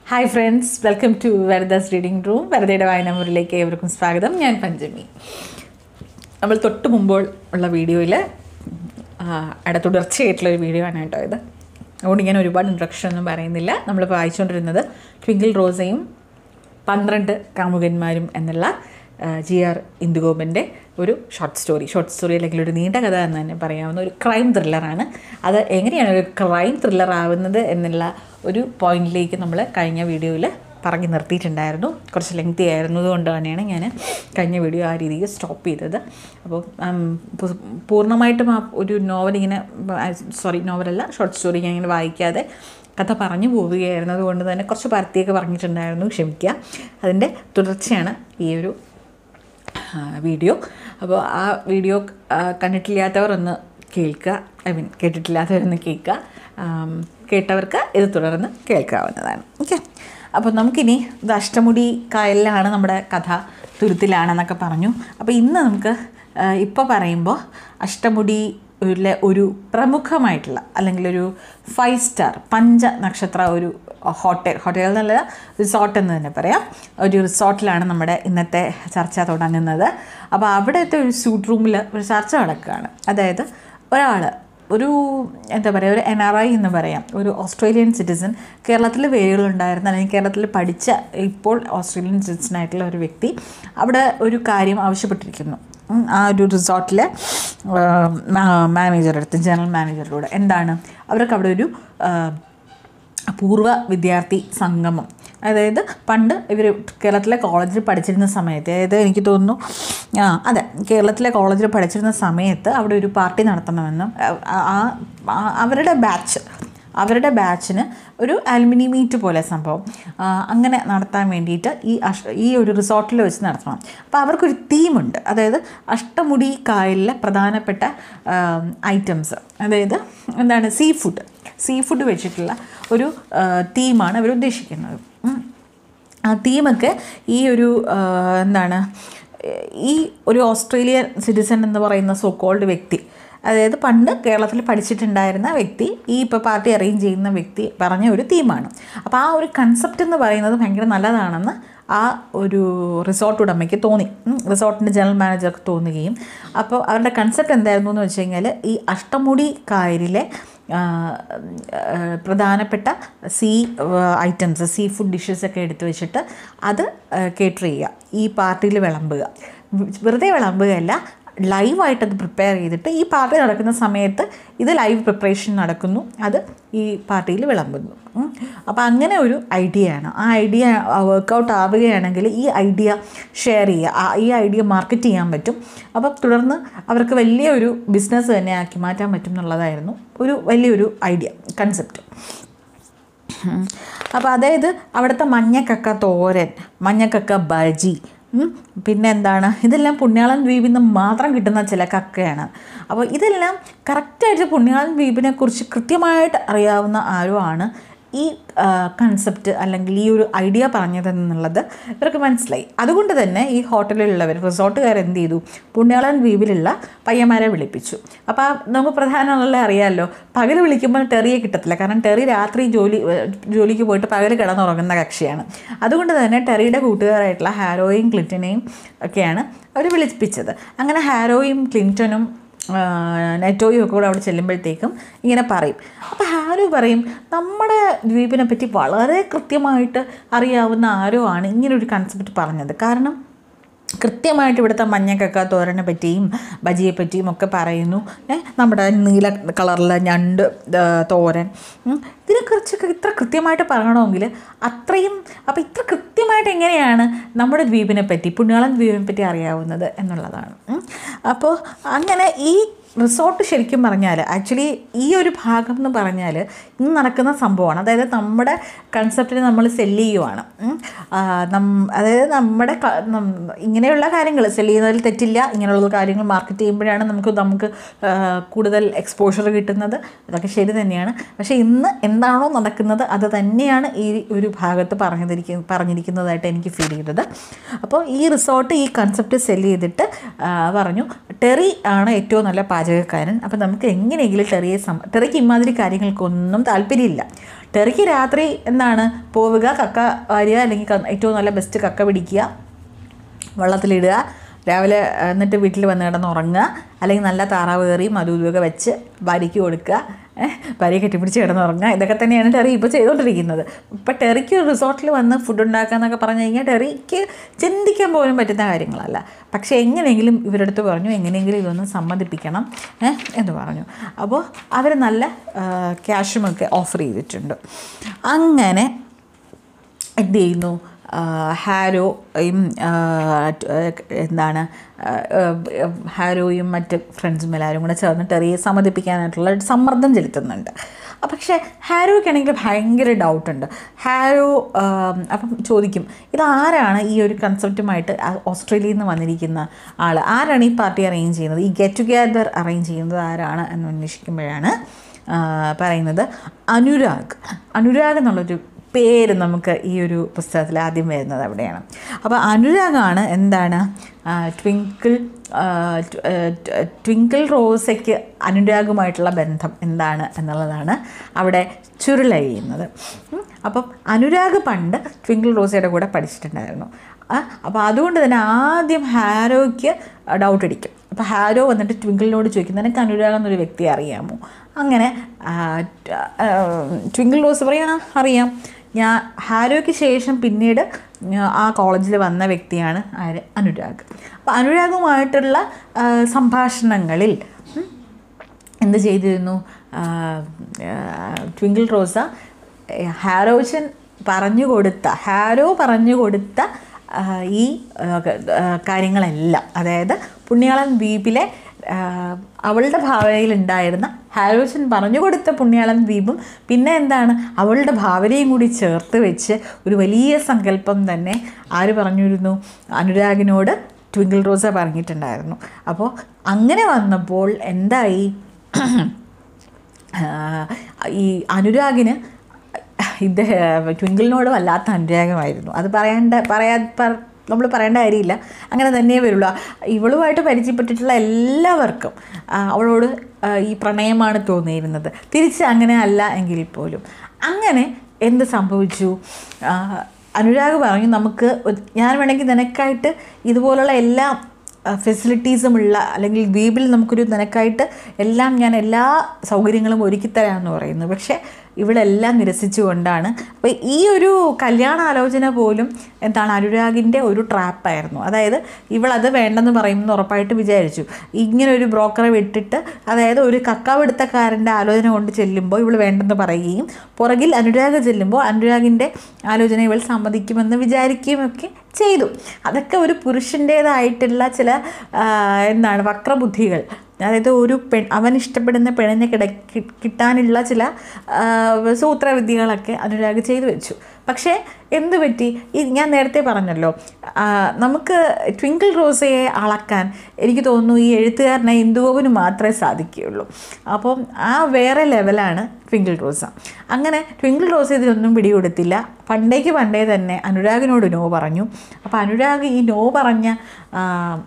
Hi friends welcome to Varadas reading room വെറുതെയുടെ വായനമുറിയിലേക്ക് ഏവർക്കും സ്വാഗതം ഞാൻ പഞ്ചമി നമ്മൾ തൊട്ട് മുമ്പോൾ ഉള്ള വീഡിയോയിൽ അവിടെ തുടർച്ചയായിട്ടുള്ളൊരു വീഡിയോ ആണ് കേട്ടോ ഇത് അതുകൊണ്ട് ഞാൻ ഒരുപാട് ഇൻട്രക്ഷൻ ഒന്നും പറയുന്നില്ല നമ്മൾ വായിച്ചുകൊണ്ടിരുന്നത് ട്വിങ്കിൾ റോസയും പന്ത്രണ്ട് കാമുകന്മാരും എന്നുള്ള ജി ആർ ഇന്ദുഗോപൻ്റെ ഒരു ഷോർട്ട് സ്റ്റോറി ഷോർട്ട് സ്റ്റോറി അല്ലെങ്കിൽ ഒരു നീണ്ട കഥ എന്ന് തന്നെ പറയാവുന്ന ഒരു ക്രൈം ത്രില്ലറാണ് അത് എങ്ങനെയാണ് ഒരു ക്രൈം ത്രില്ലർ ആവുന്നത് എന്നുള്ള ഒരു പോയിന്റിലേക്ക് നമ്മൾ കഴിഞ്ഞ വീഡിയോയിൽ പറഞ്ഞു നിർത്തിയിട്ടുണ്ടായിരുന്നു കുറച്ച് ലെങ്തി ആയിരുന്നത് കൊണ്ട് തന്നെയാണ് ഞാൻ കഴിഞ്ഞ വീഡിയോ ആ രീതിയിൽ സ്റ്റോപ്പ് ചെയ്തത് അപ്പോൾ ഉം, പു- പൂർണ്ണമായിട്ടും ആ ഒരു നോവൽ ഇങ്ങനെ സോറി നോവലല്ല ഷോർട്ട് സ്റ്റോറി ഞാൻ ഇങ്ങനെ വായിക്കാതെ കഥ പറഞ്ഞു പോവുകയായിരുന്നത് കൊണ്ട് തന്നെ കുറച്ച് പരത്തിയൊക്കെ പറഞ്ഞിട്ടുണ്ടായിരുന്നു ക്ഷമിക്കുക അതിൻ്റെ തുടർച്ചയാണ് ഈ ഒരു ആ, വീഡിയോ അപ്പോൾ ആ വീഡിയോ ആ, കണ്ടിട്ടില്ലാത്തവർ ഒന്ന് കേൾക്കുക ഐ മീൻ കേട്ടിട്ടില്ലാത്തവരൊന്ന് കേൾക്കുക ആം, കേട്ടവർക്ക് ഇത് തുടർന്ന് കേൾക്കാവുന്നതാണ് ഓക്കെ അപ്പോൾ നമുക്കിനി ഇത് അഷ്ടമുടി കായലിലാണ് നമ്മുടെ കഥ തുരുത്തിലാണെന്നൊക്കെ പറഞ്ഞു അപ്പോൾ ഇന്ന് നമുക്ക് ഇപ്പോൾ പറയുമ്പോൾ അഷ്ടമുടി ലെ ഒരു പ്രമുഖമായിട്ടുള്ള അല്ലെങ്കിൽ ഒരു ഫൈവ് സ്റ്റാർ പഞ്ച നക്ഷത്ര ഒരു ഹോട്ടൽ ഹോട്ടൽ എന്നല്ല റിസോർട്ട് എന്ന് തന്നെ പറയാം ഒരു റിസോർട്ടിലാണ് നമ്മുടെ ഇന്നത്തെ ചർച്ച തുടങ്ങുന്നത് അപ്പോൾ അവിടുത്തെ ഒരു സ്യൂട്ട് റൂമിൽ ഒരു ചർച്ച നടക്കുകയാണ് അതായത് ഒരാൾ ഒരു എന്താ പറയുക ഒരു എൻ ആർ ഐ എന്ന് പറയാം ഒരു ഓസ്ട്രേലിയൻ സിറ്റിസൺ കേരളത്തിൽ വേരുകളുണ്ടായിരുന്ന അല്ലെങ്കിൽ കേരളത്തിൽ പഠിച്ച ഇപ്പോൾ ഓസ്ട്രേലിയൻ സിറ്റിസൺ ആയിട്ടുള്ള ഒരു വ്യക്തി അവിടെ ഒരു കാര്യം ആവശ്യപ്പെട്ടിരിക്കുന്നു ഉം, ആ ഒരു റിസോർട്ടിലെ മാനേജറുടെ അടുത്ത് ജനറൽ മാനേജറിലൂടെ എന്താണ് അവർക്ക് അവിടെ ഒരു ആ, പൂർവ്വ വിദ്യാർത്ഥി സംഗമം അതായത് പണ്ട് ഇവർ കേരളത്തിലെ കോളേജിൽ പഠിച്ചിരുന്ന സമയത്ത് അതായത് എനിക്ക് തോന്നുന്നു ആ അതെ കേരളത്തിലെ കോളേജിൽ പഠിച്ചിരുന്ന സമയത്ത് അവിടെ ഒരു പാർട്ടി നടത്തണമെന്നും ആ- ആ- ആ- അവരുടെ ബാച്ച് അവരുടെ ബാച്ചിന് ഒരു അലുമിനി മീറ്റ് പോലെ സംഭവം ആ, അങ്ങനെ നടത്താൻ വേണ്ടിയിട്ട് ഈ അഷ് ഈ ഒരു റിസോർട്ടിൽ വെച്ച് നടത്തണം അപ്പോൾ അവർക്കൊരു തീമുണ്ട് അതായത് അഷ്ടമുടി കായലിലെ പ്രധാനപ്പെട്ട ഐറ്റംസ് അതായത് എന്താണ് സീ ഫുഡ് സീ ഫുഡ് വെച്ചിട്ടുള്ള ഒരു തീമാണ് അവർ ഉദ്ദേശിക്കുന്നത് ഉം. ആ തീമൊക്കെ ഈ ഒരു ആ, എന്താണ് ഈ ഒരു ഓസ്ട്രേലിയൻ സിറ്റിസൺ എന്ന് പറയുന്ന സോ കോൾഡ് വ്യക്തി അതായത് പണ്ട് കേരളത്തിൽ പഠിച്ചിട്ടുണ്ടായിരുന്ന വ്യക്തി ഈ ഇപ്പോൾ പാർട്ടി അറേഞ്ച് ചെയ്യുന്ന വ്യക്തി പറഞ്ഞ ഒരു തീമാണ് അപ്പോൾ ആ ഒരു കൺസെപ്റ്റ് എന്ന് പറയുന്നത് ഭയങ്കര നല്ലതാണെന്ന് ആ ഒരു റിസോർട്ട് ഉടമയ്ക്ക് തോന്നി ഉം, റിസോർട്ടിൻ്റെ ജനറൽ മാനേജർക്ക് തോന്നുകയും അപ്പോൾ അവരുടെ കൺസെപ്റ്റ് എന്തായിരുന്നു എന്ന് വെച്ച് കഴിഞ്ഞാൽ ഈ അഷ്ടമുടി കായലിലെ ആ, ആ, പ്രധാനപ്പെട്ട sea items sea food dishes ഒക്കെ എടുത്തു വെച്ചിട്ട് അത് കേറ്റർ ചെയ്യുക ഈ പാർട്ടിയിൽ വിളമ്പുക വെറുതെ വിളമ്പുകയല്ല ലൈവായിട്ട് അത് പ്രിപ്പയർ ചെയ്തിട്ട് ഈ പാർട്ടി നടക്കുന്ന സമയത്ത് ഇത് ലൈവ് പ്രിപ്പറേഷൻ നടക്കുന്നു അത് ഈ പാർട്ടിയിൽ വിളമ്പുന്നു ഉം. അപ്പോൾ അങ്ങനെ ഒരു ഐഡിയ ആണ് ആ ഐഡിയ വർക്കൗട്ട് ആവുകയാണെങ്കിൽ ഈ ഐഡിയ ഷെയർ ചെയ്യുക ആ- ഈ ഐഡിയ മാർക്കറ്റ് ചെയ്യാൻ പറ്റും അപ്പം തുടർന്ന് അവർക്ക് വലിയൊരു ബിസിനസ് തന്നെ ആക്കി മാറ്റാൻ പറ്റും എന്നുള്ളതായിരുന്നു ഒരു വലിയൊരു ഐഡിയ കൺസെപ്റ്റ് അപ്പോൾ അതായത് അവിടുത്തെ മഞ്ഞക്കക്ക തോരൻ മഞ്ഞക്കക്ക ബജി ഉം, പിന്നെ എന്താണ് ഇതെല്ലാം പുണ്യാളൻ ദ്വീപിൽ നിന്ന് മാത്രം കിട്ടുന്ന ചില കക്കയാണ് അപ്പോൾ ഇതെല്ലാം കറക്റ്റായിട്ട് പുണ്യാളൻ ദ്വീപിനെ കുറിച്ച് കൃത്യമായിട്ട് അറിയാവുന്ന ആരോ ആണ് ഈ കൺസെപ്റ്റ് അല്ലെങ്കിൽ ഈ ഒരു ഐഡിയ പറഞ്ഞതെന്നുള്ളത് ഇവർക്ക് മനസ്സിലായി അതുകൊണ്ട് തന്നെ ഈ ഹോട്ടലിലുള്ളവർ റിസോർട്ടുകാർ എന്ത് ചെയ്തു പുണ്യാളൻ ദ്വീപിലുള്ള പയ്യന്മാരെ വിളിപ്പിച്ചു അപ്പോൾ ആ നമുക്ക് പ്രധാനമുള്ള അറിയാമല്ലോ പകൽ വിളിക്കുമ്പോൾ ടെറിയെ കിട്ടത്തില്ല കാരണം ടെറി രാത്രി ജോലി ഏഹ് ജോലിക്ക് പോയിട്ട് പകൽ കിടന്നുറങ്ങുന്ന കക്ഷിയാണ് അതുകൊണ്ട് തന്നെ ടെറിയുടെ കൂട്ടുകാരായിട്ടുള്ള ഹാരോയും ക്ലിൻറ്റനെയും ഒക്കെയാണ് അവർ വിളിപ്പിച്ചത് അങ്ങനെ ഹാരോയും ക്ലിൻറ്റനും ആ, നെറ്റോയും ഒക്കെ കൂടെ അവിടെ ചെല്ലുമ്പോഴത്തേക്കും ഇങ്ങനെ പറയും അപ്പോൾ ഹാരോ പറയും നമ്മുടെ ദ്വീപിനെ പറ്റി വളരെ കൃത്യമായിട്ട് അറിയാവുന്ന ആരോ ആണ് ഇങ്ങനൊരു കൺസെപ്റ്റ് പറഞ്ഞത് കാരണം കൃത്യമായിട്ട് ഇവിടുത്തെ മഞ്ഞക്കക്ക തോരനെ പറ്റിയും ബജിയെ പറ്റിയും ഒക്കെ പറയുന്നു ഏ, നമ്മുടെ നീല കളറിലെ ഞണ്ട് ആ, തോരൻ ഉം. ഇതിനെക്കുറിച്ചൊക്കെ ഇത്ര കൃത്യമായിട്ട് പറയണമെങ്കിൽ അത്രയും അപ്പോൾ ഇത്ര കൃത്യമായിട്ട് എങ്ങനെയാണ് നമ്മുടെ ദ്വീപിനെ പറ്റി പുണ്യാളൻ ദ്വീപിനെ പറ്റി അറിയാവുന്നത് എന്നുള്ളതാണ് ഉം. അപ്പോൾ അങ്ങനെ ഈ റിസോർട്ട് ശരിക്കും പറഞ്ഞാൽ ആക്ച്വലി ഈ ഒരു ഭാഗം എന്ന് പറഞ്ഞാൽ ഇന്ന് നടക്കുന്ന സംഭവമാണ് അതായത് നമ്മുടെ കൺസെപ്റ്റിന് നമ്മൾ സെല്ല് ചെയ്യുവാണ് ഉം. ആ, നം- അതായത് നമ്മുടെ ക- നം- ഇങ്ങനെയുള്ള കാര്യങ്ങൾ സെല്ല് ചെയ്യുന്നതിൽ തെറ്റില്ല ഇങ്ങനെയുള്ള കാര്യങ്ങൾ മാർക്കറ്റ് ചെയ്യുമ്പോഴാണ് നമുക്ക് നമുക്ക് ആ, കൂടുതൽ എക്സ്പോഷർ കിട്ടുന്നത് അതൊക്കെ ശരി തന്നെയാണ് പക്ഷേ ഇന്ന് എന്താണോ നടക്കുന്നത് അത് തന്നെയാണ് ഈ ഒരു ഭാഗത്ത് പറഞ്ഞിരിക്കുന്ന പറഞ്ഞിരിക്കുന്നതായിട്ട് എനിക്ക് ഫീൽ ചെയ്തത് അപ്പോൾ ഈ റിസോർട്ട് ഈ കൺസെപ്റ്റ് സെല്ല് ചെയ്തിട്ട് ആ, പറഞ്ഞു ടെറി ആണ് ഏറ്റവും നല്ല പാചകക്കാരൻ അപ്പോൾ നമുക്ക് എങ്ങനെയെങ്കിലും ടെറിയെ സം ടെറിക്ക് ഇമാതിരി കാര്യങ്ങൾക്കൊന്നും താല്പര്യമില്ല ടെറിക്ക് രാത്രി എന്താണ് പോവുക കക്ക വാരുക അല്ലെങ്കിൽ ക- ഏറ്റവും നല്ല ബെസ്റ്റ് കക്ക പിടിക്കുക വെള്ളത്തിലിടുക രാവിലെ ആ, എന്നിട്ട് വീട്ടിൽ വന്ന് കിടന്ന് ഉറങ്ങുക അല്ലെങ്കിൽ നല്ല താറാവ് കയറിയും അതും ഇതുമൊക്കെ വെച്ച് ഭാര്യയ്ക്ക് കൊടുക്കുക ഏഹ്, ഭാര്യയെ കെട്ടിപ്പിടിച്ച് കിടന്നുറങ്ങുക ഇതൊക്കെ തന്നെയാണ് ടെറി ഇപ്പോൾ ചെയ്തുകൊണ്ടിരിക്കുന്നത് ഇപ്പം ടെറിക്ക് ഒരു റിസോർട്ടിൽ വന്ന് ഫുഡ് ഉണ്ടാക്കുക എന്നൊക്കെ പറഞ്ഞു കഴിഞ്ഞാൽ ടെറിക്ക് ചിന്തിക്കാൻ പോലും പറ്റുന്ന കാര്യങ്ങളല്ല പക്ഷേ എങ്ങനെയെങ്കിലും ഇവരുടെ അടുത്ത് പറഞ്ഞു എങ്ങനെയെങ്കിലും ഇതൊന്ന് സമ്മതിപ്പിക്കണം ഏഹ്, എന്ന് പറഞ്ഞു അപ്പോൾ അവർ നല്ല ക്യാഷുമൊക്കെ ഓഫർ ചെയ്തിട്ടുണ്ട് അങ്ങനെ എന്ത് ചെയ്യുന്നു ആ, ഹാരോയും ആ, ട്- എന്താണ് ആ, ആ, ഹാരോയും മറ്റ് ഫ്രണ്ട്സും എല്ലാവരും കൂടെ ചേർന്ന് ടെറിയെ സമ്മതിപ്പിക്കാനായിട്ടുള്ള ഒരു സമ്മർദ്ദം ചെലുത്തുന്നുണ്ട് ആ, പക്ഷേ ഹാരോയ്ക്കാണെങ്കിൽ ഭയങ്കര ഡൗട്ടുണ്ട് ഹാരോ ആ, അപ്പം ചോദിക്കും ഇതാരാണ് ഈ ഒരു കൺസെപ്റ്റുമായിട്ട് ഓസ്ട്രേലിയയിൽ നിന്ന് വന്നിരിക്കുന്ന ആൾ ആരാണ് ഈ പാർട്ടി അറേഞ്ച് ചെയ്യുന്നത് ഈ ഗെറ്റ് ടുഗെദർ അറേഞ്ച് ചെയ്യുന്നത് ആരാണ് എന്ന് അന്വേഷിക്കുമ്പോഴാണ് ആ, പറയുന്നത് അനുരാഗ് അനുരാഗ് എന്നുള്ളൊരു പേര് നമുക്ക് ഈ ഒരു പുസ്തകത്തിൽ ആദ്യം വരുന്നത് അവിടെയാണ് അപ്പോൾ അനുരാഗാണ് എന്താണ് ആ, ട്വിങ്കിൾ ആ, ട്- ആ, ട്- ട്വിങ്കിൾ റോസയ്ക്ക് അനുരാഗുമായിട്ടുള്ള ബന്ധം എന്താണ് എന്നുള്ളതാണ് അവിടെ ചുരുളഴിയുന്നത് ഉം. അപ്പം അനുരാഗ് പണ്ട് ട്വിങ്കിൾ റോസയുടെ കൂടെ പഠിച്ചിട്ടുണ്ടായിരുന്നു ആ, അപ്പോൾ അതുകൊണ്ട് തന്നെ ആദ്യം ഹാരോയ്ക്ക് ഡൗട്ട് അടിക്കും അപ്പോൾ ഹാരോ വന്നിട്ട് ട്വിങ്കിളിനോട് ചോദിക്കും നിനക്ക് അനുരാഗ് എന്നൊരു വ്യക്തിയെ അറിയാമോ അങ്ങനെ ആ, ട്- ആ, ട്വിങ്കിൾ റോസ് പറയാ അറിയാം ഞാൻ ഹാരോയ്ക്ക് ശേഷം പിന്നീട് ഞാ- ആ കോളേജിൽ വന്ന വ്യക്തിയാണ് ആര് അനുരാഗ് അപ്പോൾ അനുരാഗുമായിട്ടുള്ള ആ, സംഭാഷണങ്ങളിൽ ഉം, എന്ത് ചെയ്തിരുന്നു ആ, ആ, ട്വിങ്കിൾ റോസ ഏ, ഹാരോച്ചൻ പറഞ്ഞു കൊടുത്ത ഹാരോ പറഞ്ഞു കൊടുത്ത ആ, ഈ ആ, ക- ആ, കാര്യങ്ങളെല്ലാം അതായത് പുണ്യാളൻ ദ്വീപിലെ ആ, അവളുടെ ഭാവനയിലുണ്ടായിരുന്ന ഹാരോച്ചൻ പറഞ്ഞു കൊടുത്ത പുണ്യാളൻ ദ്വീപും പിന്നെ എന്താണ് അവളുടെ ഭാവനയും കൂടി ചേർത്ത് വെച്ച് ഒരു വലിയ സങ്കല്പം തന്നെ ആര് പറഞ്ഞിരുന്നു അനുരാഗിനോട് ട്വിങ്കിൾ റോസ പറഞ്ഞിട്ടുണ്ടായിരുന്നു അപ്പോൾ അങ്ങനെ വന്നപ്പോൾ എന്തായി ആഹ് ഈ അനുരാഗിന് ഇദ്ദേഹം ട്വിങ്കിളിനോട് വല്ലാത്ത അനുരാഗമായിരുന്നു അത് പറയേണ്ട പറയാ നമ്മൾ പറയേണ്ട കാര്യമില്ല അങ്ങനെ തന്നെ വരുള്ളൂ ഇവളുമായിട്ട് പരിചയപ്പെട്ടിട്ടുള്ള എല്ലാവർക്കും ആ, അവളോട് ആ, ഈ പ്രണയമാണ് തോന്നിയിരുന്നത് തിരിച്ച് അങ്ങനെ അല്ല എങ്കിൽ പോലും അങ്ങനെ എന്ത് സംഭവിച്ചു ആ, അനുരാഗ് പറഞ്ഞു നമുക്ക് ഒരു- ഞാൻ വേണമെങ്കിൽ നിനക്കായിട്ട് ഇതുപോലുള്ള എല്ലാ ഫെസിലിറ്റീസും ഉള്ള അല്ലെങ്കിൽ ദ്വീപിൽ നമുക്കൊരു നിനക്കായിട്ട് എല്ലാം ഞാൻ എല്ലാ സൗകര്യങ്ങളും ഒരുക്കിത്തരാമെന്ന് പറയുന്നു പക്ഷേ ഇവളെല്ലാം നിരസിച്ചുകൊണ്ടാണ് അപ്പോൾ ഈ ഒരു കല്യാണാലോചന പോലും എന്താണ് അനുരാഗിൻ്റെ ഒരു ട്രാപ്പായിരുന്നു അതായത് ഇവളത് വേണ്ടെന്ന് പറയുമെന്ന് ഉറപ്പായിട്ട് വിചാരിച്ചു ഇങ്ങനെ ഒരു ബ്രോക്കറെ വിട്ടിട്ട് അതായത് ഒരു കക്കാവിടുത്തക്കാരൻ്റെ ആലോചന കൊണ്ട് ചെല്ലുമ്പോൾ ഇവൾ വേണ്ടെന്ന് പറയുകയും പുറകിൽ അനുരാഗ് ചെല്ലുമ്പോൾ അനുരാഗിൻ്റെ ആലോചന ഇവൾ സമ്മതിക്കുമെന്ന് വിചാരിക്കുകയും ഒക്കെ ചെയ്തു അതൊക്കെ ഒരു പുരുഷൻ്റേതായിട്ടുള്ള ചില ആ, എന്താണ് വക്രബുദ്ധികൾ അതായത് ഒരു പെൺ അവൻ ഇഷ്ടപ്പെടുന്ന പെണ്ണിനെ കിട കി- കിട്ടാനുള്ള ചില ആ, സൂത്രവിദ്യകളൊക്കെ അനുരാഗ് ചെയ്തു വെച്ചു പക്ഷേ എന്ത് പറ്റി ഈ ഞാൻ നേരത്തെ പറഞ്ഞല്ലോ ആ, നമുക്ക് ട്വിങ്കിൾ റോസയെ അളക്കാൻ എനിക്ക് തോന്നുന്നു ഈ എഴുത്തുകാരനെ ഇന്ദുഗോപന് മാത്രമേ സാധിക്കുകയുള്ളൂ അപ്പം ആ വേറെ ലെവലാണ് ട്വിങ്കിൾ റോസ അങ്ങനെ ട്വിങ്കിൾ റോസ ഇതിനൊന്നും പിടികൊടുത്തില്ല പണ്ടേക്ക് പണ്ടേ തന്നെ അനുരാഗിനോട് നോ പറഞ്ഞു അപ്പോൾ അനുരാഗ് ഈ നോ പറഞ്ഞ ആ,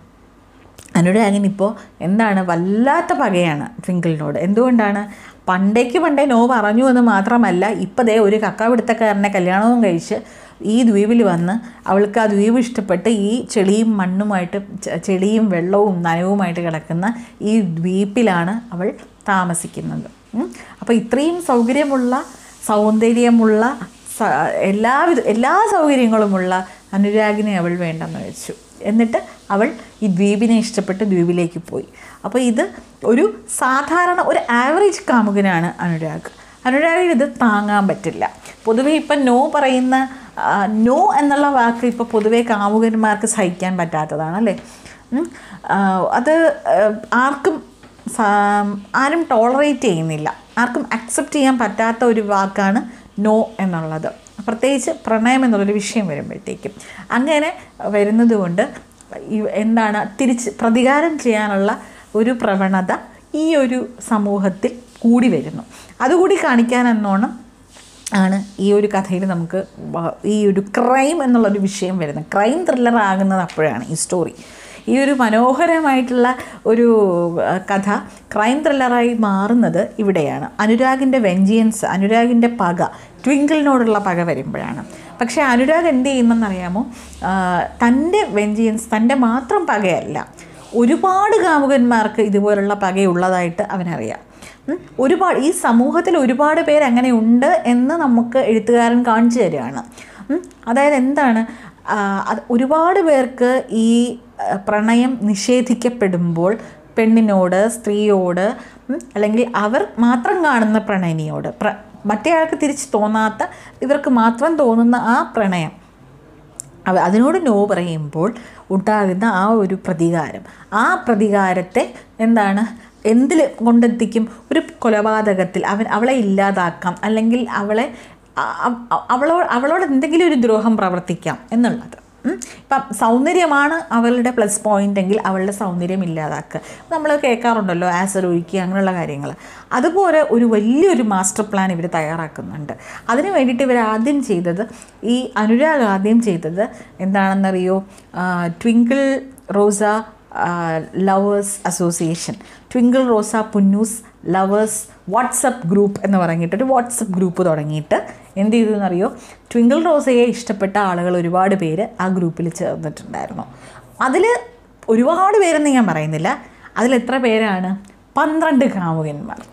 അനുരാഗിനിപ്പോൾ എന്താണ് വല്ലാത്ത പകയാണ് ട്വിങ്കിളിനോട് എന്തുകൊണ്ടാണ് പണ്ടേക്ക് പണ്ടേ നോ പറഞ്ഞു എന്ന് മാത്രമല്ല ഇപ്പം ദേ ഒരു കക്കാപിടുത്തക്കാരനെ കല്യാണവും കഴിച്ച് ഈ ദ്വീപിൽ വന്ന് അവൾക്ക് ആ ദ്വീപ് ഇഷ്ടപ്പെട്ട് ഈ ചെളിയും മണ്ണുമായിട്ട് ചെ- ചെളിയും വെള്ളവും നനവുമായിട്ട് കിടക്കുന്ന ഈ ദ്വീപിലാണ് അവൾ താമസിക്കുന്നത് ഉം. അപ്പോൾ ഇത്രയും സൗകര്യമുള്ള സൗന്ദര്യമുള്ള സ- എല്ലാവിധ എല്ലാ സൗകര്യങ്ങളുമുള്ള അനുരാഗിനെ അവൾ വേണ്ടെന്ന് വെച്ചു എന്നിട്ട് അവൾ ഈ ദ്വീപിനെ ഇഷ്ടപ്പെട്ട് ദ്വീപിലേക്ക് പോയി അപ്പോൾ ഇത് ഒരു സാധാരണ ഒരു ആവറേജ് കാമുകനാണ് അനുരാഗ് അനുരാഗിന് ഇത് താങ്ങാൻ പറ്റില്ല പൊതുവേ ഇപ്പം നോ പറയുന്ന ആ, നോ എന്നുള്ള വാക്ക് ഇപ്പോൾ പൊതുവേ കാമുകന്മാർക്ക് സഹിക്കാൻ പറ്റാത്തതാണ് അല്ലേ ഉം. ആ, അത് ആ, ആർക്കും സ- ആരും ടോളറേറ്റ് ചെയ്യുന്നില്ല ആർക്കും അക്സെപ്റ്റ് ചെയ്യാൻ പറ്റാത്ത ഒരു വാക്കാണ് നോ എന്നുള്ളത് പ്രത്യേകിച്ച് പ്രണയം എന്നുള്ളൊരു വിഷയം വരുമ്പോഴത്തേക്കും അങ്ങനെ വരുന്നത് കൊണ്ട് ഈ- എന്താണ് തിരിച്ച് പ്രതികാരം ചെയ്യാനുള്ള ഒരു പ്രവണത ഈ ഒരു സമൂഹത്തിൽ കൂടി വരുന്നു അതുകൂടി കാണിക്കാനെന്നോണം ആണ് ഈ ഒരു കഥയിൽ നമുക്ക് വ- ഈ ഒരു ക്രൈം എന്നുള്ളൊരു വിഷയം വരുന്നത് ക്രൈം ത്രില്ലർ ആകുന്നത് അപ്പോഴാണ് ഈ സ്റ്റോറി ഈ ഒരു മനോഹരമായിട്ടുള്ള ഒരു ആ, കഥ ക്രൈം ത്രില്ലറായി മാറുന്നത് ഇവിടെയാണ് അനുരാഗിൻ്റെ വെഞ്ചിയൻസ് അനുരാഗിൻ്റെ പക ട്വിങ്കിളിനോടുള്ള പക വരുമ്പോഴാണ് പക്ഷേ അനുരാഗ് എന്ത് ചെയ്യുമെന്നറിയാമോ ആ, തൻ്റെ വെഞ്ചിയൻസ് തൻ്റെ മാത്രം പകയല്ല ഒരുപാട് കാമുകന്മാർക്ക് ഇതുപോലുള്ള പകയുള്ളതായിട്ട് അവനറിയാം ഉം. ഒരുപാട് ഈ സമൂഹത്തിൽ ഒരുപാട് പേര് അങ്ങനെ ഉണ്ട് എന്ന് നമുക്ക് എഴുത്തുകാരൻ കാണിച്ചു തരികയാണ് ഉം. അതായത് എന്താണ് ആ, അത് ഒരുപാട് പേർക്ക് ഈ ആ, പ്രണയം നിഷേധിക്കപ്പെടുമ്പോൾ പെണ്ണിനോട് സ്ത്രീയോട് ഉം, അല്ലെങ്കിൽ അവർ മാത്രം കാണുന്ന പ്രണയിനിയോട് പ്ര മറ്റേയാൾക്ക് തിരിച്ച് തോന്നാത്ത ഇവർക്ക് മാത്രം തോന്നുന്ന ആ പ്രണയം അവ അതിനോട് നോ പറയുമ്പോൾ ഉണ്ടാകുന്ന ആ ഒരു പ്രതികാരം ആ പ്രതികാരത്തെ എന്താണ് എന്തിൽ കൊണ്ടെത്തിക്കും ഒരു കൊലപാതകത്തിൽ അവൻ അവളെ ഇല്ലാതാക്കാം അല്ലെങ്കിൽ അവളെ അ- അ- അവളോട് അവളോട് എന്തെങ്കിലും ഒരു ദ്രോഹം പ്രവർത്തിക്കാം എന്നുള്ളത് ഉം. ഇപ്പം സൗന്ദര്യമാണ് അവളുടെ പ്ലസ് പോയിന്റ് എങ്കിൽ അവളുടെ സൗന്ദര്യം ഇല്ലാതാക്കുക നമ്മൾ കേൾക്കാറുണ്ടല്ലോ ആസിഡ് ഒഴിക്കുക അങ്ങനെയുള്ള കാര്യങ്ങൾ അതുപോലെ ഒരു വലിയൊരു മാസ്റ്റർ പ്ലാൻ ഇവർ തയ്യാറാക്കുന്നുണ്ട് അതിന് വേണ്ടിയിട്ട് ഇവർ ആദ്യം ചെയ്തത് ഈ അനുരാഗ് ആദ്യം ചെയ്തത് എന്താണെന്നറിയോ ആ, Twinkle Rosa lovers association Twinkle Rosa Punnoose lovers WhatsApp group എന്ന് പറഞ്ഞിട്ട് ഒരു വാട്സപ്പ് ഗ്രൂപ്പ് തുടങ്ങിയിട്ട് എന്ത് ചെയ്തു എന്നറിയോ ട്വിങ്കിൾ റോസയെ ഇഷ്ടപ്പെട്ട ആളുകൾ ഒരുപാട് പേര് ആ ഗ്രൂപ്പിൽ ചേർന്നിട്ടുണ്ടായിരുന്നു അതിൽ ഒരുപാട് പേരെന്ന് ഞാൻ പറയുന്നില്ല അതിൽ എത്ര പേരാണ് പന്ത്രണ്ട് കാമുകന്മാർ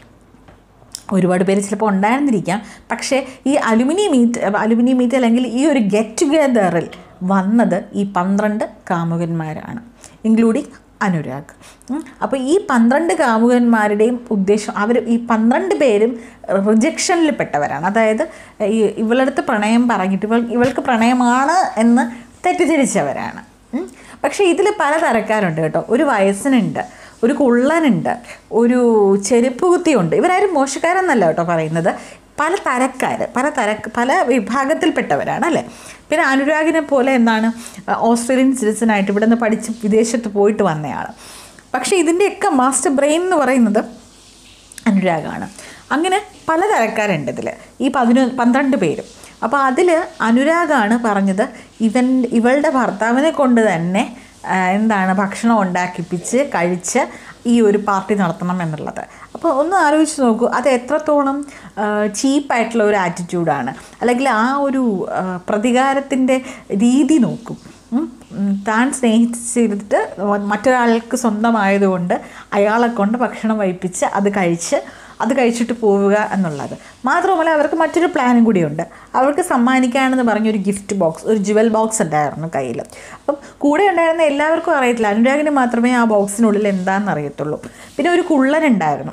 ഒരുപാട് പേര് ചിലപ്പോൾ ഉണ്ടായിരുന്നിരിക്കാം പക്ഷേ ഈ അലുമിനി മീറ്റ് അലുമിനി മീറ്റ് അല്ലെങ്കിൽ ഈ ഒരു ഗെറ്റ് ടുഗെദറിൽ വന്നത് ഈ പന്ത്രണ്ട് കാമുകന്മാരാണ് ഇൻക്ലൂഡിങ് അനുരാഗ് അപ്പോൾ ഈ പന്ത്രണ്ട് കാമുകന്മാരുടെയും ഉദ്ദേശം അവർ ഈ പന്ത്രണ്ട് പേരും റിജക്ഷനിൽ പെട്ടവരാണ് അതായത് ഈ ഇവളടുത്ത് പ്രണയം പറഞ്ഞിട്ട് ഇവൾ ഇവൾക്ക് പ്രണയമാണ് എന്ന് തെറ്റിദ്ധരിച്ചവരാണ് ഉം. പക്ഷേ ഇതിൽ പല തരക്കാരുണ്ട് കേട്ടോ ഒരു വയസ്സിനുണ്ട് ഒരു കുള്ളനുണ്ട് ഒരു ചെരുപ്പ് കുത്തിയുണ്ട് ഇവരാരും മോശക്കാരെന്നല്ല കേട്ടോ പറയുന്നത് പല തരക്കാർ പല തര പല വിഭാഗത്തിൽപ്പെട്ടവരാണ് അല്ലേ പിന്നെ അനുരാഗിനെ പോലെ എന്താണ് ഓസ്ട്രേലിയൻ സിറ്റിസനായിട്ട് ഇവിടെ നിന്ന് പഠിച്ച് വിദേശത്ത് പോയിട്ട് വന്നയാൾ പക്ഷേ ഇതിൻ്റെയൊക്കെ മാസ്റ്റർ ബ്രെയിൻ എന്ന് പറയുന്നത് അനുരാഗാണ് അങ്ങനെ പല തരക്കാരുണ്ട് ഇതിൽ ഈ പതിനൊ പന്ത്രണ്ട് പേരും അപ്പോൾ അതിൽ അനുരാഗാണ് പറഞ്ഞത് ഇവൻ ഇവളുടെ ഭർത്താവിനെ കൊണ്ട് തന്നെ ആ, എന്താണ് ഭക്ഷണം ഉണ്ടാക്കിപ്പിച്ച് കഴിച്ച് ഈ ഒരു പാർട്ടി നടത്തണം എന്നുള്ളത് അപ്പോൾ ഒന്ന് ആലോചിച്ച് നോക്കൂ അത് എത്രത്തോളം ചീപ്പായിട്ടുള്ള ഒരു ആറ്റിറ്റ്യൂഡാണ് അല്ലെങ്കിൽ ആ ഒരു പ്രതികാരത്തിൻ്റെ രീതി നോക്കും ഉം. ഉം, താൻ സ്നേഹിച്ചിരുന്നിട്ട് മറ്റൊരാൾക്ക് സ്വന്തമായതുകൊണ്ട് അയാളെ കൊണ്ട് ഭക്ഷണം വയ്പ്പിച്ച് അത് കഴിച്ച് അത് കഴിച്ചിട്ട് പോവുക എന്നുള്ളത് മാത്രമല്ല അവർക്ക് മറ്റൊരു പ്ലാനും കൂടിയുണ്ട് അവർക്ക് സമ്മാനിക്കാനെന്ന് പറഞ്ഞൊരു ഗിഫ്റ്റ് ബോക്സ് ഒരു ജുവൽ ബോക്സ് ഉണ്ടായിരുന്നു കയ്യിൽ അപ്പം കൂടെ ഉണ്ടായിരുന്ന എല്ലാവർക്കും അറിയത്തില്ല അനുരാഗിന് മാത്രമേ ആ ബോക്സിനുള്ളിൽ എന്താണെന്ന് അറിയത്തുള്ളൂ പിന്നെ ഒരു കുള്ളനുണ്ടായിരുന്നു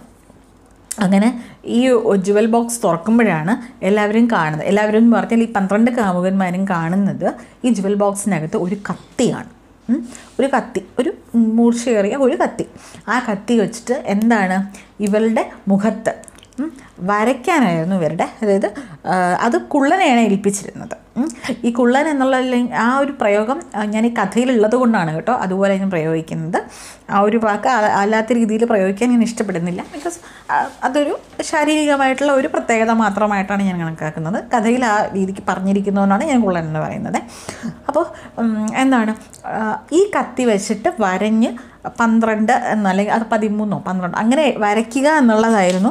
അങ്ങനെ ഈ ജുവൽ ബോക്സ് തുറക്കുമ്പോഴാണ് എല്ലാവരും കാണുന്നത് എല്ലാവരും എന്ന് പറഞ്ഞാൽ ഈ പന്ത്രണ്ട് കാമുകന്മാരും കാണുന്നത് ഈ ജുവൽ ബോക്സിനകത്ത് ഒരു കത്തിയാണ് ഉം. ഒരു കത്തി ഒരു മൂർച്ചയേറിയ ഒരു കത്തി ആ കത്തി വെച്ചിട്ട് എന്താണ് ഇവളുടെ മുഖത്ത് ഉം, വരയ്ക്കാനായിരുന്നു ഇവരുടെ അതായത് ആ, അത് കുള്ളനെയാണ് ഏൽപ്പിച്ചിരുന്നത് ഉം. ഈ കുള്ളൻ എന്നുള്ള ലെ- ആ ഒരു പ്രയോഗം ആ, ഞാൻ ഈ കഥയിലുള്ളത് കൊണ്ടാണ് കേട്ടോ അതുപോലെ ഞാൻ പ്രയോഗിക്കുന്നത് ആ ഒരു വാക്ക് ആ- അല്ലാത്ത രീതിയിൽ പ്രയോഗിക്കാൻ ഞാൻ ഇഷ്ടപ്പെടുന്നില്ല ബിക്കോസ് അതൊരു ശാരീരികമായിട്ടുള്ള ഒരു പ്രത്യേകത മാത്രമായിട്ടാണ് ഞാൻ കണക്കാക്കുന്നത് കഥയിൽ ആ രീതിക്ക് പറഞ്ഞിരിക്കുന്നതുകൊണ്ടാണ് ഞാൻ കുള്ളൻ എന്ന് പറയുന്നത് അപ്പോൾ ഉം, എന്താണ് ആ, ഈ കത്തി വെച്ചിട്ട് വരഞ്ഞ് പന്ത്രണ്ട് എന്ന് അല്ലെങ്കിൽ അത് പതിമൂന്നോ പന്ത്രണ്ടോ അങ്ങനെ വരയ്ക്കുക എന്നുള്ളതായിരുന്നു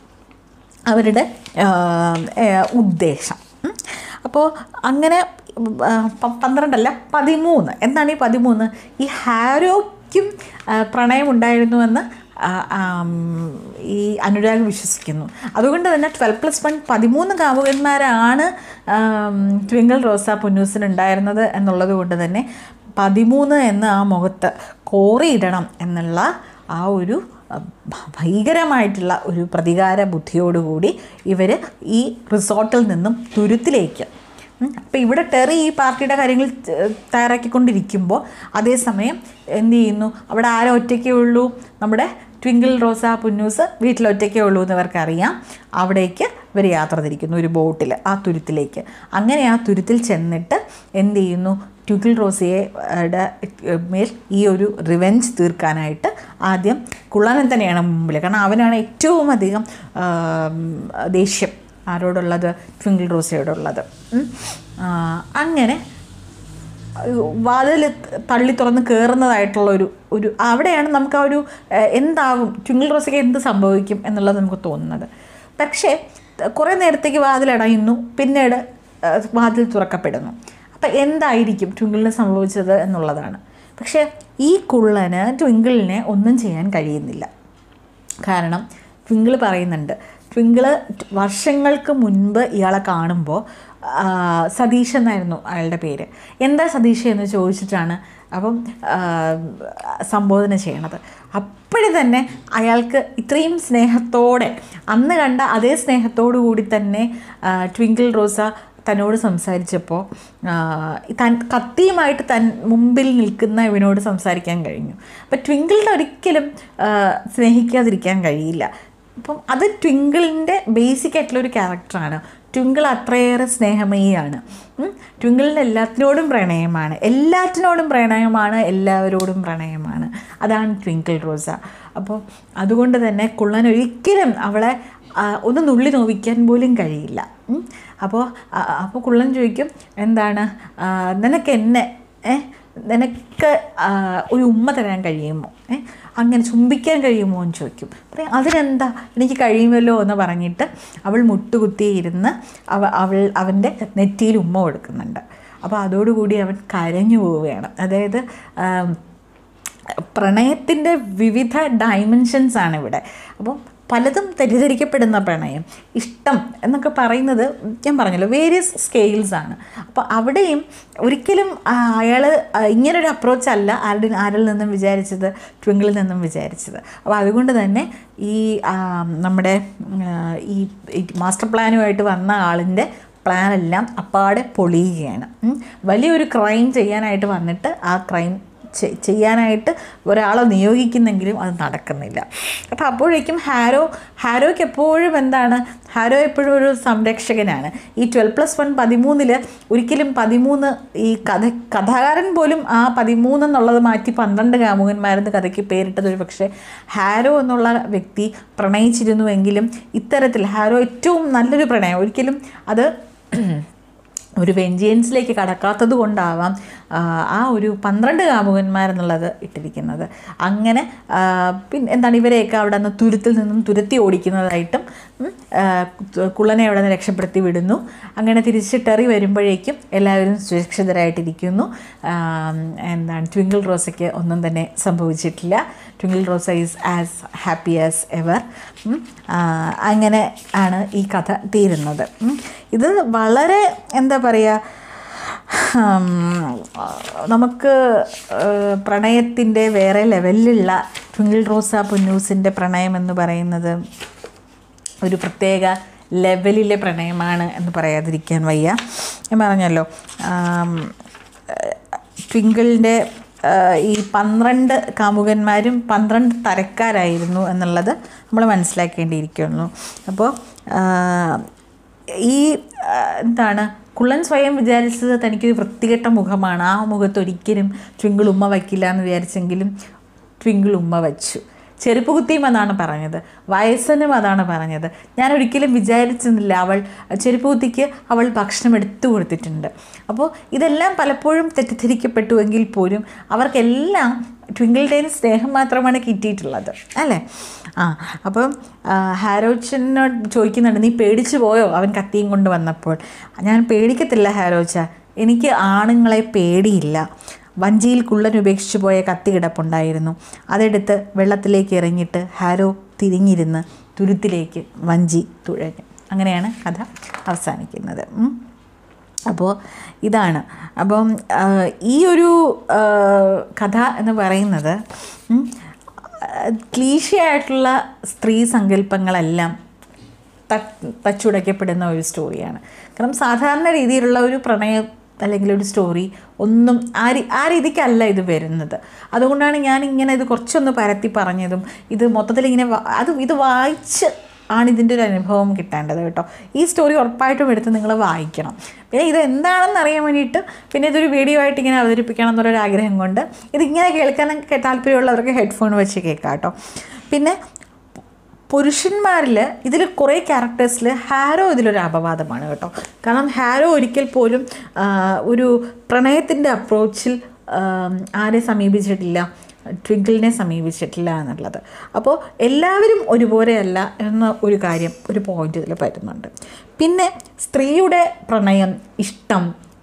അവരുടെ ആ, ഏ, ഉദ്ദേശം ഉം. അപ്പോൾ അങ്ങനെ ആ, പ- പന്ത്രണ്ടല്ല പതിമൂന്ന് എന്താണ് ഈ പതിമൂന്ന് ഈ ഹാരോയ്ക്കും ആ, പ്രണയമുണ്ടായിരുന്നുവെന്ന് ആ, ആം, ഈ അനുരാഗ് വിശ്വസിക്കുന്നു അതുകൊണ്ട് തന്നെ ട്വൽവ് പ്ലസ് വൺ പതിമൂന്ന് കാമുകന്മാരാണ് ആം, ട്വിങ്കിൾ റോസ പുന്നൂസിന് ഉണ്ടായിരുന്നത് എന്നുള്ളത് കൊണ്ട് തന്നെ പതിമൂന്ന് എന്ന് ആ മുഖത്ത് കോറിയിടണം എന്നുള്ള ആ ഒരു അഹ്, ഭ- ഭീകരമായിട്ടുള്ള ഒരു പ്രതികാര ബുദ്ധിയോടുകൂടി ഇവർ ഈ റിസോർട്ടിൽ നിന്നും തുരുത്തിലേക്ക് അപ്പോൾ ഇവിടെ ടെറി ഈ പാർട്ടിയുടെ കാര്യങ്ങൾ ഏഹ്, തയ്യാറാക്കിക്കൊണ്ടിരിക്കുമ്പോൾ അതേസമയം എന്ത് ചെയ്യുന്നു അവിടെ ആരോ ഒറ്റയ്ക്കേ ഉള്ളൂ നമ്മുടെ ട്വിങ്കിൾ റോസ പുന്നൂസ് വീട്ടിൽ ഒറ്റയ്ക്കേ ഉള്ളൂ എന്ന് ഇവർക്കറിയാം അവിടേക്ക് ഇവർ യാത്ര തിരിക്കുന്നു ഒരു ബോട്ടിൽ ആ തുരുത്തിലേക്ക് അങ്ങനെ ആ തുരുത്തിൽ ചെന്നിട്ട് എന്ത് ചെയ്യുന്നു ട്വിങ്കിൾ റോസയെ ടെ മേൽ ഈ ഒരു റിവെഞ്ച് തീർക്കാനായിട്ട് ആദ്യം കുള്ളനൻ തന്നെയാണ് മുമ്പിൽ കാരണം അവനാണ് ഏറ്റവും അധികം ആം, ദേഷ്യം ആരോടുള്ളത് ട്വിങ്കിൾ റോസയോടുള്ളത് ഉം. ആ, അങ്ങനെ വാതിൽ തള്ളി തുറന്ന് കയറുന്നതായിട്ടുള്ള ഒരു ഒരു അവിടെയാണ് നമുക്ക് ആ ഒരു ഏഹ്, എന്താകും ട്വിങ്കിൾ റോസയ്ക്ക് എന്ത് സംഭവിക്കും എന്നുള്ളത് നമുക്ക് തോന്നുന്നത് പക്ഷേ കുറേ നേരത്തേക്ക് വാതിലടയുന്നു പിന്നീട് ഏഹ്, വാതിൽ തുറക്കപ്പെടുന്നു അപ്പം എന്തായിരിക്കും ട്വിങ്കിളിന് സംഭവിച്ചത് എന്നുള്ളതാണ് പക്ഷേ ഈ കുള്ളന് ട്വിങ്കിളിനെ ഒന്നും ചെയ്യാൻ കഴിയുന്നില്ല കാരണം ട്വിങ്കിൾ പറയുന്നുണ്ട് ട്വിങ്കിള് വർഷങ്ങൾക്ക് മുൻപ് ഇയാളെ കാണുമ്പോൾ ആ, സതീഷ് എന്നായിരുന്നു അയാളുടെ പേര് എന്താ സതീഷ് എന്ന് ചോദിച്ചിട്ടാണ് അപ്പം ആ, സംബോധന ചെയ്യണത് അപ്പോഴും തന്നെ അയാൾക്ക് ഇത്രയും സ്നേഹത്തോടെ അന്ന് കണ്ട അതേ സ്നേഹത്തോടു കൂടി തന്നെ ആ, ട്വിങ്കിൾ റോസ തന്നോട് സംസാരിച്ചപ്പോൾ തൻ കത്തിയുമായിട്ട് തൻ മുമ്പിൽ നിൽക്കുന്ന ഇവനോട് സംസാരിക്കാൻ കഴിഞ്ഞു അപ്പം ട്വിങ്കിളിനെ ഒരിക്കലും ആ, സ്നേഹിക്കാതിരിക്കാൻ കഴിയില്ല അപ്പം അത് ട്വിങ്കിളിൻ്റെ ബേസിക് ആയിട്ടുള്ള ഒരു ക്യാരക്ടറാണ് ട്വിങ്കിൾ അത്രയേറെ സ്നേഹമയിയാണ് ഉം. ട്വിങ്കിളിന് എല്ലാത്തിനോടും പ്രണയമാണ് എല്ലാറ്റിനോടും പ്രണയമാണ് എല്ലാവരോടും പ്രണയമാണ് അതാണ് ട്വിങ്കിൾ റോസ അപ്പോൾ അതുകൊണ്ട് തന്നെ കുള്ളൻ ഒരിക്കലും അവളെ ആ, ഒന്ന് നുള്ളി നോവിക്കാൻ പോലും കഴിയില്ല ഉം. അപ്പോൾ ആ, അപ്പോൾ കുള്ളൻ ചോദിക്കും എന്താണ് ആ, നിനക്ക് എന്നെ ഏ നിനക്ക് ആ, ഒരു ഉമ്മ തരാൻ കഴിയുമോ ഏ അങ്ങനെ ചുംബിക്കാൻ കഴിയുമോ എന്ന് ചോദിക്കും പറയും അതിനെന്താ എനിക്ക് കഴിയുമല്ലോ എന്ന് പറഞ്ഞിട്ട് അവൾ മുട്ടുകുത്തിയിരുന്ന് അവ അവൾ അവൻ്റെ നെറ്റിയിൽ ഉമ്മ കൊടുക്കുന്നുണ്ട് അപ്പോൾ അതോടുകൂടി അവൻ കരഞ്ഞു പോവുകയാണ് അതായത് ആം, പ്രണയത്തിൻ്റെ വിവിധ ഡയമെൻഷൻസ് ആണ് ഇവിടെ അപ്പോൾ പലതും തെറ്റിദ്ധരിക്കപ്പെടുന്ന പ്രണയം ഇഷ്ടം എന്നൊക്കെ പറയുന്നത് ഞാൻ പറഞ്ഞല്ലോ വേരിയസ് സ്കെയിൽസ് ആണ് അപ്പോൾ അവിടെയും ഒരിക്കലും അയാൾ ഇങ്ങനൊരു അപ്രോച്ച് അല്ല ആരുടെ ആരിൽ നിന്നും വിചാരിച്ചത് ട്വിങ്കിളിൽ നിന്നും വിചാരിച്ചത് അപ്പോൾ അതുകൊണ്ട് തന്നെ ഈ ആ, നമ്മുടെ ആ, ഈ ഈ മാസ്റ്റർ പ്ലാനുമായിട്ട് വന്ന ആളിൻ്റെ പ്ലാനെല്ലാം അപ്പാടെ പൊളിയുകയാണ് ഉം. വലിയൊരു ക്രൈം ചെയ്യാനായിട്ട് വന്നിട്ട് ആ ക്രൈം ചെ- ചെയ്യാനായിട്ട് ഒരാളെ നിയോഗിക്കുന്നെങ്കിലും അത് നടക്കുന്നില്ല അപ്പോൾ അപ്പോഴേക്കും ഹാരോ ഹാരോയ്ക്ക് എപ്പോഴും എന്താണ് ഹാരോ എപ്പോഴും ഒരു സംരക്ഷകനാണ് ഈ ട്വൽവ് പ്ലസ് വൺ പതിമൂന്നിൽ ഒരിക്കലും പതിമൂന്ന് ഈ കഥ കഥാകാരൻ പോലും ആ പതിമൂന്ന് എന്നുള്ളത് മാറ്റി പന്ത്രണ്ട് കാമുകന്മാരെന്ന് കഥയ്ക്ക് പേരിട്ടത് ഒരു പക്ഷേ ഹാരോ എന്നുള്ള വ്യക്തി പ്രണയിച്ചിരുന്നുവെങ്കിലും ഇത്തരത്തിൽ ഹാരോ ഏറ്റവും നല്ലൊരു പ്രണയം ഒരിക്കലും അത് ഒരു വെഞ്ചിയൻസിലേക്ക് കടക്കാത്തത് കൊണ്ടാവാം ആ, ആ ഒരു പന്ത്രണ്ട് കാമുകന്മാരെന്നുള്ളത് ഇട്ടിരിക്കുന്നത് അങ്ങനെ ആ, പിന്നെ എന്താണ് ഇവരെയൊക്കെ അവിടെ നിന്ന് തുരുത്തിൽ നിന്നും തുരത്തി ഓടിക്കുന്നതായിട്ടും ഉം, ആ, കു- കുള്ളനെ അവിടെ നിന്ന് രക്ഷപ്പെടുത്തി വിടുന്നു അങ്ങനെ തിരിച്ച് ടെറി വരുമ്പോഴേക്കും എല്ലാവരും സുരക്ഷിതരായിട്ടിരിക്കുന്നു ആ, എന്താണ് ട്വിങ്കിൾ റോസയ്ക്ക് ഒന്നും തന്നെ സംഭവിച്ചിട്ടില്ല Twinkle Rosa is as happy as ever അങ്ങനെ ആണ് ഈ കഥ തീരുന്നത് ഉം. ഇത് വളരെ എന്താ പറയുക ഉം, നമുക്ക് പ്രണയത്തിൻ്റെ വേറെ ലെവലിലുള്ള ട്വിങ്കിൾ റോസ പൊന്നൂസിൻ്റെ പ്രണയം എന്ന് പറയുന്നത് ഒരു പ്രത്യേക ലെവലിലെ പ്രണയമാണ് എന്ന് പറയാതിരിക്കാൻ വയ്യ ഞാൻ പറഞ്ഞല്ലോ ആം, ട്വിങ്കിളിൻ്റെ ഈ പന്ത്രണ്ട് കാമുകന്മാരും പന്ത്രണ്ട് തരക്കാരായിരുന്നു എന്നുള്ളത് നമ്മൾ മനസ്സിലാക്കേണ്ടിയിരിക്കുന്നു അപ്പോൾ ആ, ഈ ആ, എന്താണ് കുള്ളൻ സ്വയം വിചാരിച്ചത് തനിക്കൊരു വൃത്തികെട്ട മുഖമാണ് ആ മുഖത്ത് ഒരിക്കലും ട്വിങ്കിൾ ഉമ്മ വയ്ക്കില്ല എന്ന് വിചാരിച്ചെങ്കിലും ട്വിങ്കിൾ ഉമ്മ വച്ചു ചെരുപ്പ് കുത്തിയും അതാണ് പറഞ്ഞത് വയസ്സനും അതാണ് പറഞ്ഞത് ഞാൻ ഒരിക്കലും വിചാരിച്ചിരുന്നില്ല അവൾ ചെരുപ്പ് കുത്തിക്ക് അവൾ ഭക്ഷണം എടുത്തു കൊടുത്തിട്ടുണ്ട് അപ്പോൾ ഇതെല്ലാം പലപ്പോഴും തെറ്റിദ്ധരിക്കപ്പെട്ടുവെങ്കിൽ പോലും അവർക്കെല്ലാം ട്വിങ്കിളുടെയും സ്നേഹം മാത്രമാണ് കിട്ടിയിട്ടുള്ളത് അല്ലേ ആ അപ്പം ആ, ഹാരോച്ചനോട് ചോദിക്കുന്നുണ്ട് നീ പേടിച്ചു പോയോ അവൻ കത്തിയും കൊണ്ട് വന്നപ്പോൾ ഞാൻ പേടിക്കത്തില്ല ഹാരോച്ച എനിക്ക് ആണുങ്ങളെ പേടിയില്ല വഞ്ചിയിൽ കുള്ളൻ ഉപേക്ഷിച്ചു പോയ കത്തി കിടപ്പുണ്ടായിരുന്നു അതെടുത്ത് വെള്ളത്തിലേക്ക് എറിഞ്ഞിട്ട് ഹാരോ തിരിഞ്ഞിരുന്ന് തുരുത്തിലേക്ക് വഞ്ചി തുഴഞ്ഞു അങ്ങനെയാണ് കഥ അവസാനിക്കുന്നത് ഉം. അപ്പോൾ ഇതാണ് അപ്പം ആ, ഈ ഒരു ആ, കഥ എന്ന് പറയുന്നത് ക്ലീശയായിട്ടുള്ള സ്ത്രീ സങ്കല്പങ്ങളെല്ലാം ത- തച്ചുടയ്ക്കപ്പെടുന്ന ഒരു സ്റ്റോറിയാണ് കാരണം സാധാരണ രീതിയിലുള്ള ഒരു പ്രണയ അല്ലെങ്കിൽ ഒരു സ്റ്റോറി ഒന്നും ആ രീ ആ രീതിക്കല്ല ഇത് വരുന്നത് അതുകൊണ്ടാണ് ഞാൻ ഇങ്ങനെ ഇത് കുറച്ചൊന്ന് പരത്തി പറഞ്ഞതും ഇത് മൊത്തത്തിൽ ഇങ്ങനെ വാ- അത് ഇത് വായിച്ച് ആണ് ഇതിൻ്റെ ഒരു അനുഭവം കിട്ടേണ്ടത് കേട്ടോ ഈ സ്റ്റോറി ഉറപ്പായിട്ടും എടുത്ത് നിങ്ങൾ വായിക്കണം പിന്നെ ഇത് എന്താണെന്ന് അറിയാൻ വേണ്ടിയിട്ട് പിന്നെ ഇതൊരു വീഡിയോ ആയിട്ട് ഇങ്ങനെ അവതരിപ്പിക്കണം എന്നുള്ളൊരു ആഗ്രഹം കൊണ്ട് ഇതിങ്ങനെ കേൾക്കാൻ താല്പര്യമുള്ളവർക്ക് ഹെഡ്ഫോൺ വെച്ച് കേൾക്കാം കേട്ടോ പിന്നെ പുരുഷന്മാരിൽ ഇതിൽ കുറേ ക്യാരക്ടേഴ്സിൽ ഹാരോ ഇതിലൊരു അപവാദമാണ് കേട്ടോ കാരണം ഹാരോ ഒരിക്കൽ പോലും ആ, ഒരു പ്രണയത്തിൻ്റെ അപ്രോച്ചിൽ ആരെ സമീപിച്ചിട്ടില്ല ട്വിങ്കിളിനെ സമീപിച്ചിട്ടില്ല എന്നുള്ളത് അപ്പോൾ എല്ലാവരും ഒരുപോലെയല്ല എന്ന ഒരു കാര്യം ഒരു പോയിന്റ് ഇതിൽ വരുന്നുണ്ട് പിന്നെ സ്ത്രീയുടെ പ്രണയം ഇഷ്ടം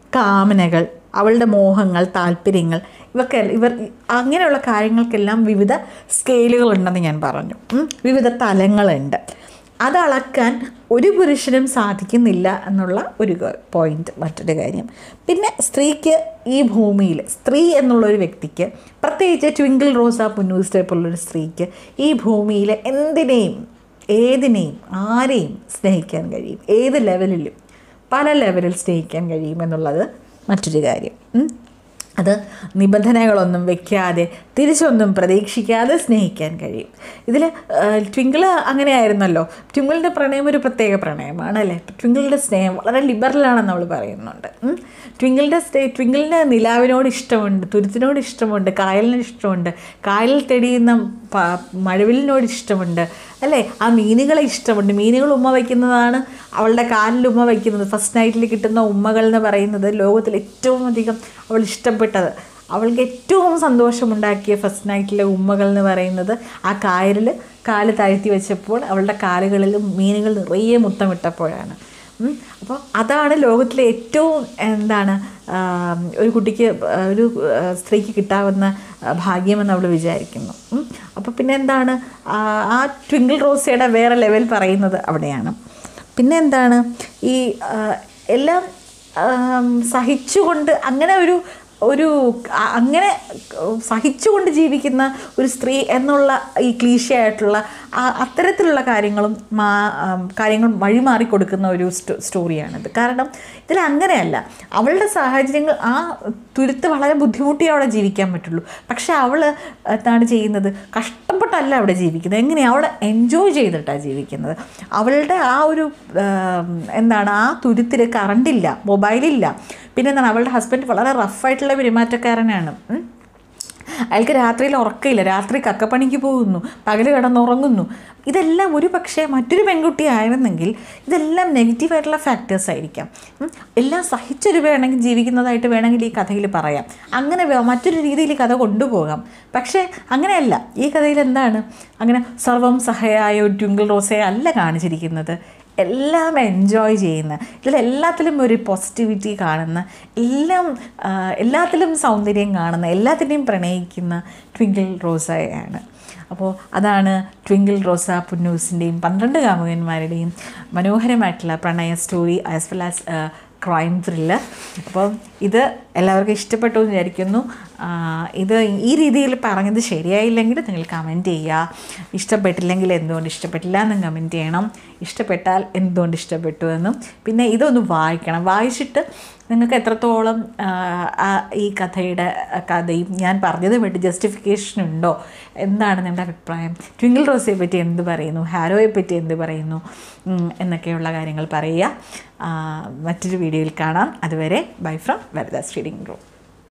കാമനകൾ അവളുടെ മോഹങ്ങൾ താല്പര്യങ്ങൾ ഇവക്കെ ഇവർ അങ്ങനെയുള്ള കാര്യങ്ങൾക്കെല്ലാം വിവിധ സ്കെയിലുകളുണ്ടെന്ന് ഞാൻ പറഞ്ഞു ഉം. വിവിധ തലങ്ങളുണ്ട് അത് അളക്കാൻ ഒരു പുരുഷനും സാധിക്കുന്നില്ല എന്നുള്ള ഒരു പോയിന്റ് മറ്റൊരു കാര്യം പിന്നെ സ്ത്രീക്ക് ഈ ഭൂമിയിൽ സ്ത്രീ എന്നുള്ള ഒരു വ്യക്തിക്ക് പ്രത്യേകിച്ച് ട്വിങ്കിൾ റോസ പുന്നൂസ് പോലുള്ളൊരു സ്ത്രീക്ക് ഈ ഭൂമിയിൽ എന്തിനേയും ഏതിനേയും ആരെയും സ്നേഹിക്കാൻ കഴിയും ഏത് ലെവലിലും പല ലെവലിൽ സ്നേഹിക്കാൻ കഴിയും എന്നുള്ളത് മറ്റൊരു കാര്യം ഉം. അത് നിബന്ധനകളൊന്നും വെക്കാതെ തിരിച്ചൊന്നും പ്രതീക്ഷിക്കാതെ സ്നേഹിക്കാൻ കഴിയും ഇതിൽ ട്വിങ്കിൾ അങ്ങനെയായിരുന്നല്ലോ ട്വിങ്കിളിൻ്റെ പ്രണയം ഒരു പ്രത്യേക പ്രണയമാണ് അല്ലേ ട്വിങ്കിളിൻ്റെ സ്നേഹം വളരെ ലിബറലാണെന്ന് അവൾ പറയുന്നുണ്ട് ഉം. ട്വിങ്കിളിൻ്റെ സ്റ്റേ ട്വിങ്കിളിന് നിലാവിനോട് ഇഷ്ടമുണ്ട് തുരുത്തിനോട് ഇഷ്ടമുണ്ട് കായലിന് ഇഷ്ടമുണ്ട് കായലിൽ തെളിയുന്ന പ- മഴവിലിനോട് ഇഷ്ടമുണ്ട് അല്ലേ ആ മീനുകളെ ഇഷ്ടമുണ്ട് മീനുകൾ ഉമ്മ വയ്ക്കുന്നതാണ് അവളുടെ കാലിൽ ഉമ്മ വയ്ക്കുന്നത് ഫസ്റ്റ് നൈറ്റിൽ കിട്ടുന്ന ഉമ്മകൾ എന്ന് പറയുന്നത് ലോകത്തിൽ ഏറ്റവും അധികം അവൾ ഇഷ്ടപ്പെട്ടത് അവൾക്ക് ഏറ്റവും സന്തോഷമുണ്ടാക്കിയ ഫസ്റ്റ് നൈറ്റിലെ ഉമ്മകൾ എന്ന് പറയുന്നത് ആ കായലിൽ കാല് താഴ്ത്തി വെച്ചപ്പോൾ അവളുടെ കാലുകളിൽ മീനുകൾ നിറയെ മുത്തമിട്ടപ്പോഴാണ് ഉം. അപ്പോൾ അതാണ് ലോകത്തിലെ ഏറ്റവും എന്താണ് ആം, ഒരു കുട്ടിക്ക് ആ, ഒരു ആ, സ്ത്രീക്ക് കിട്ടാവുന്ന ആ, ഭാഗ്യമെന്ന് അവൾ വിചാരിക്കുന്നു ഉം. അപ്പോൾ പിന്നെ എന്താണ് ആ, ആ ട്വിങ്കിൾ റോസയുടെ വേറെ ലെവൽ പറയുന്നത് അവിടെയാണ് പിന്നെ എന്താണ് ഈ ആ, എല്ലാം ആം, സഹിച്ചുകൊണ്ട് അങ്ങനെ ഒരു ഒരു അ- അങ്ങനെ സഹിച്ചുകൊണ്ട് ജീവിക്കുന്ന ഒരു സ്ത്രീ എന്നുള്ള ഈ ക്ലീശയായിട്ടുള്ള ആ- അത്തരത്തിലുള്ള കാര്യങ്ങളും മാ ആം, കാര്യങ്ങളും വഴിമാറി കൊടുക്കുന്ന ഒരു സ്റ്റോ- സ്റ്റോറിയാണിത് കാരണം ഇതിൽ അങ്ങനെയല്ല അവളുടെ സാഹചര്യങ്ങൾ ആ തുരുത്ത് വളരെ ബുദ്ധിമുട്ടി അവിടെ ജീവിക്കാൻ പറ്റുള്ളൂ പക്ഷെ അവൾ എന്താണ് ചെയ്യുന്നത് കഷ്ടപ്പെട്ടല്ല അവിടെ ജീവിക്കുന്നത് എങ്ങനെയാണ് അവിടെ എൻജോയ് ചെയ്തിട്ടാണ് ജീവിക്കുന്നത് അവളുടെ ആ ഒരു ആം, എന്താണ് ആ തുരുത്തിൽ കറണ്ടില്ല മൊബൈലില്ല പിന്നെ എന്താണ് അവളുടെ ഹസ്ബൻഡ് വളരെ റഫായിട്ടുള്ള പെരുമാറ്റക്കാരനാണ് ഉം. അയാൾക്ക് രാത്രിയിൽ ഉറക്കമില്ല രാത്രി കക്കപ്പണിക്ക് പോകുന്നു പകൽ കിടന്നുറങ്ങുന്നു ഇതെല്ലാം ഒരു പക്ഷേ മറ്റൊരു പെൺകുട്ടി ആയിരുന്നെങ്കിൽ ഇതെല്ലാം നെഗറ്റീവായിട്ടുള്ള ഫാക്ടേഴ്സ് ആയിരിക്കാം ഉം. എല്ലാം സഹിച്ചൊരു വേണമെങ്കിൽ ജീവിക്കുന്നതായിട്ട് വേണമെങ്കിൽ ഈ കഥയിൽ പറയാം അങ്ങനെ വേ- മറ്റൊരു രീതിയിൽ ഈ കഥ കൊണ്ടുപോകാം പക്ഷേ അങ്ങനെയല്ല ഈ കഥയിൽ എന്താണ് അങ്ങനെ സർവം സഹയായ ഒരു ട്വിങ്കിൾ റോസയെ അല്ല കാണിച്ചിരിക്കുന്നത് എല്ലാം എൻജോയ് ചെയ്യുന്ന ഇതിലെല്ലാത്തിലും ഒരു പോസിറ്റിവിറ്റി കാണുന്ന എല്ലാം ആ, എല്ലാത്തിലും സൗന്ദര്യം കാണുന്ന എല്ലാത്തിനെയും പ്രണയിക്കുന്ന ട്വിങ്കിൾ റോസയാണ് അപ്പോൾ അതാണ് ട്വിങ്കിൾ റോസ പുന്നൂസിൻ്റെയും പന്ത്രണ്ട് കാമുകന്മാരുടെയും മനോഹരമായിട്ടുള്ള പ്രണയ story as well as crime thriller അപ്പോൾ ഇത് എല്ലാവർക്കും ഇഷ്ടപ്പെട്ടു എന്ന് വിചാരിക്കുന്നു ആ, ഇത് ഈ രീതിയിൽ പറഞ്ഞത് ശരിയായില്ലെങ്കിൽ നിങ്ങൾ കമൻറ്റ് ചെയ്യുക ഇഷ്ടപ്പെട്ടില്ലെങ്കിൽ എന്തുകൊണ്ട് ഇഷ്ടപ്പെട്ടില്ല എന്നും കമൻറ്റ് ചെയ്യണം ഇഷ്ടപ്പെട്ടാൽ എന്തുകൊണ്ട് ഇഷ്ടപ്പെട്ടു എന്നും പിന്നെ ഇതൊന്ന് വായിക്കണം വായിച്ചിട്ട് നിങ്ങൾക്ക് എത്രത്തോളം ആ, ആ, ഈ കഥയുടെ ആ, കഥയും ഞാൻ പറഞ്ഞത് വേണ്ടി ജസ്റ്റിഫിക്കേഷൻ ഉണ്ടോ എന്താണ് നിങ്ങളുടെ അഭിപ്രായം ട്വിങ്കിൾ റോസയെ പറ്റി എന്ത് പറയുന്നു ഹാരോയെ പറ്റി എന്ത് പറയുന്നു ഉം, എന്നൊക്കെയുള്ള കാര്യങ്ങൾ പറയുക ആ, മറ്റൊരു വീഡിയോയിൽ കാണാം അതുവരെ bye from Varadas reading room